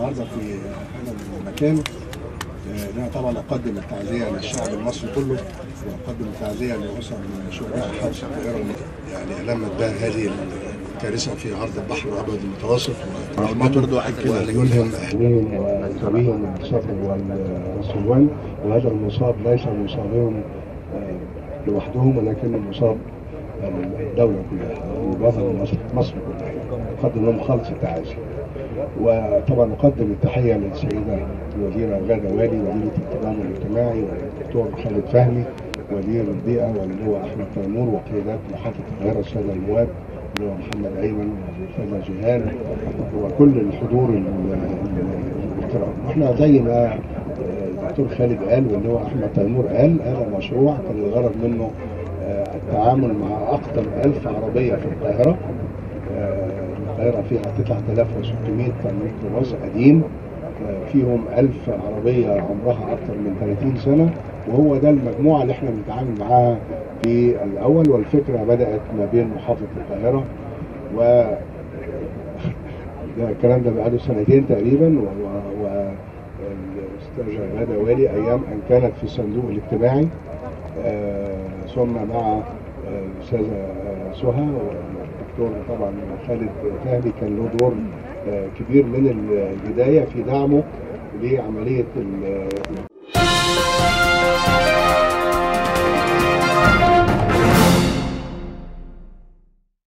النهارده في هذا المكان آه، ان انا طبعا اقدم التعزيه للشعب المصري كله واقدم التعزيه لاسر شهداء حادث الطائره يعني لمت بها هذه الكارثه في عرض البحر الابيض المتوسط ورحمته ويلهم اهلهم وذويهم الصبر والصوان وهذا المصاب ليس مصابهم آه، لوحدهم ولكن المصاب الدولة كلها الوطن مصر مصر كلها نقدم لهم خالص التعازي وطبعا نقدم التحية للسيدة الوزيرة غادة والي وزيرة التضامن الاجتماعي والدكتور خالد فهمي وزير البيئة واللواء أحمد تيمور وقيادات محافظة القاهرة السادة النواب اللواء محمد أيمن والأستاذة جيهان وكل الحضور ال- ال- الكرام احنا زي ما آه، الدكتور خالد قال واللواء أحمد تيمور قال هذا مشروع كان الغرض منه آه، التعامل مع أكثر من 1000 عربية في القاهرة آه، القاهرة فيها 9600 ميكروباص قديم آه، فيهم 1000 عربية عمرها أكثر من 30 سنة وهو ده المجموعة اللي احنا بنتعامل معاها في الأول والفكرة بدأت ما بين محافظة القاهرة و ده الكلام ده بقاله سنتين تقريبا والاستاذة غادة والي أيام أن كانت في الصندوق الاجتماعي آه، ثم مع آه، الأستاذة آه، سهى والدكتور طبعا خالد فهمي كان له دور آه، كبير من البداية في دعمه لعملية ال-